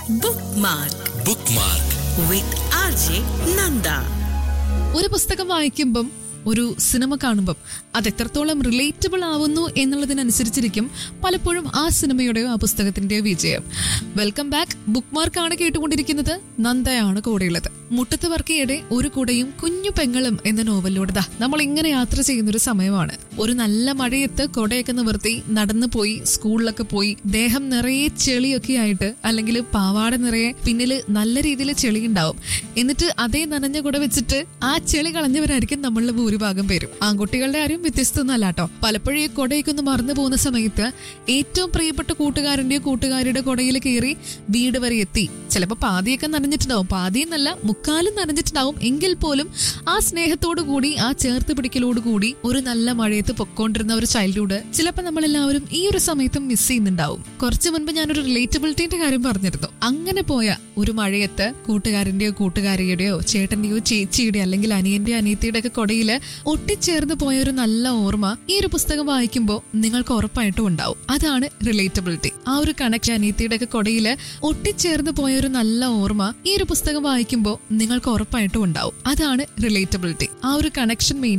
Bookmark bookmark with RJ Nanda. ഒരു പുസ്തകം വായിക്കുമ്പം ഒരു സിനിമ കാണുമ്പം അത് എത്രത്തോളം റിലേറ്റബിൾ ആവുന്നു എന്നുള്ളതിനനുസരിച്ചിരിക്കും പലപ്പോഴും ആ സിനിമയുടെയോ ആ പുസ്തകത്തിന്റെയോ വിജയം വെൽക്കം ബാക്ക് ബുക്ക് മാർക്കാണ് കേട്ടുകൊണ്ടിരിക്കുന്നത് നന്ദയാണ് കൂടെയുള്ളത് മുട്ടത്ത് വർക്കിയുടെ ഒരു കുടയും കുഞ്ഞു പെങ്ങളും എന്ന നോവലിലൂടെ ദാ നമ്മൾ ഇങ്ങനെ യാത്ര ചെയ്യുന്ന ഒരു സമയമാണ് ഒരു നല്ല മഴയത്ത് കൊടയൊക്കെ നിവർത്തി നടന്നു പോയി സ്കൂളിലൊക്കെ പോയി ദേഹം നിറയെ ചെളിയൊക്കെ ആയിട്ട് അല്ലെങ്കിൽ പാവാട നിറയെ പിന്നില് നല്ല രീതിയിൽ ചെളി ഉണ്ടാവും എന്നിട്ട് അതേ നനഞ്ഞ കുട വെച്ചിട്ട് ആ ചെളി കളഞ്ഞവരായിരിക്കും നമ്മളിൽ ഭൂരിഭാഗം പേരും ആൺകുട്ടികളുടെ കാര്യം വ്യത്യസ്തമൊന്നുമല്ല കേട്ടോ പലപ്പോഴും ഈ കൊടയൊക്കെ ഒന്ന് മറന്നു പോകുന്ന സമയത്ത് ഏറ്റവും പ്രിയപ്പെട്ട കൂട്ടുകാരന്റെയോ കൂട്ടുകാരുടെ കൊടയിൽ കയറി വീട് വരെ എത്തി ചിലപ്പോൾ പാതിയൊക്കെ നനഞ്ഞിട്ടുണ്ടാവും പാതിയെന്നല്ല മുക്കാലും നനഞ്ഞിട്ടുണ്ടാവും എങ്കിൽ പോലും ആ സ്നേഹത്തോടു കൂടി ആ ചേർത്ത് പിടിക്കലോട് കൂടി ഒരു നല്ല മഴയത്ത് പൊക്കോണ്ടിരുന്ന ഒരു ചൈൽഡ്ഹുഡ് ചിലപ്പോൾ നമ്മളെല്ലാവരും ഈ ഒരു സമയത്തും മിസ് ചെയ്യുന്നുണ്ടാവും കുറച്ചു മുൻപ് ഞാനൊരു റിലേറ്റബിലിറ്റിന്റെ കാര്യം പറഞ്ഞിരുന്നു അങ്ങനെ പോയ ഒരു മഴയത്ത് കൂട്ടുകാരന്റെയോ കൂട്ടുകാരിയുടെയോ ചേട്ടന്റെയോ ചേച്ചിയുടെ അല്ലെങ്കിൽ അനിയന്റെയോ അനിയത്തിയുടെ ഒക്കെ കൊടയില് ഒട്ടിച്ചേർന്ന് പോയ ഒരു നല്ല ഓർമ്മ ഈ ഒരു പുസ്തകം വായിക്കുമ്പോൾ നിങ്ങൾക്ക് ഉറപ്പായിട്ടും ഉണ്ടാവും അതാണ് റിലേറ്റബിലിറ്റി ആ ഒരു കണക്ഷൻ അനിയത്തിയുടെ ഒക്കെ കൊടയില് ഒട്ടിച്ചേർന്ന് പോയ ഒരു നല്ല ഓർമ്മ ഈ ഒരു പുസ്തകം വായിക്കുമ്പോൾ നിങ്ങൾക്ക് ഉറപ്പായിട്ടും ഉണ്ടാവും അതാണ് റിലേറ്റബിലിറ്റി ആ ഒരു കണക്ഷൻ